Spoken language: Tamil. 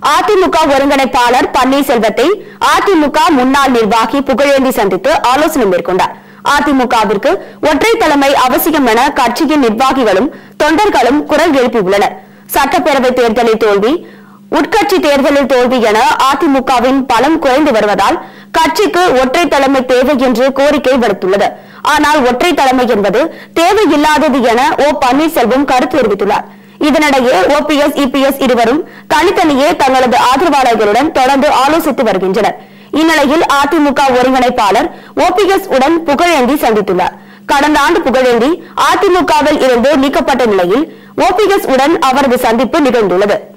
அதிமுக ஒருங்கிணைப்பாளர் பன்னீர்செல்வத்தை அதிமுக முன்னாள் நிர்வாகி புகழேந்தி சந்தித்து ஆலோசனை மேற்கொண்டார் அதிமுகவிற்கு ஒற்றை தலைமை அவசியம் என கட்சியின் நிர்வாகிகளும் தொண்டர்களும் குரல் எழுப்பியுள்ளனர் சட்டப்பேரவை தேர்தலில் தோல்வி உட்கட்சி தேர்தலில் தோல்வி என அதிமுகவின் பலம் குறைந்து வருவதால் கட்சிக்கு ஒற்றை தலைமை தேவை என்று கோரிக்கை விடுத்துள்ளது ஆனால் ஒற்றை தலைமை என்பது தேவையில்லாதது என ஓ பன்னீர்செல்வம் கருத்து தெரிவித்துள்ளார் இதனிடையே ஓபிஎஸ் இபிஎஸ் இருவரும் தனித்தனியே தங்களது ஆதரவாளர்களுடன் தொடர்ந்து ஆலோசித்து வருகின்றனர் இந்நிலையில் அதிமுக ஒருங்கிணைப்பாளர் ஓபிஎஸ் உடன் புகழேந்தி சந்தித்துள்ளார் கடந்த ஆண்டு புகழேந்தி அதிமுகவில் இருந்து நீக்கப்பட்ட நிலையில் ஓபிஎஸ் உடன் அவரது சந்திப்பு நிகழ்ந்துள்ளது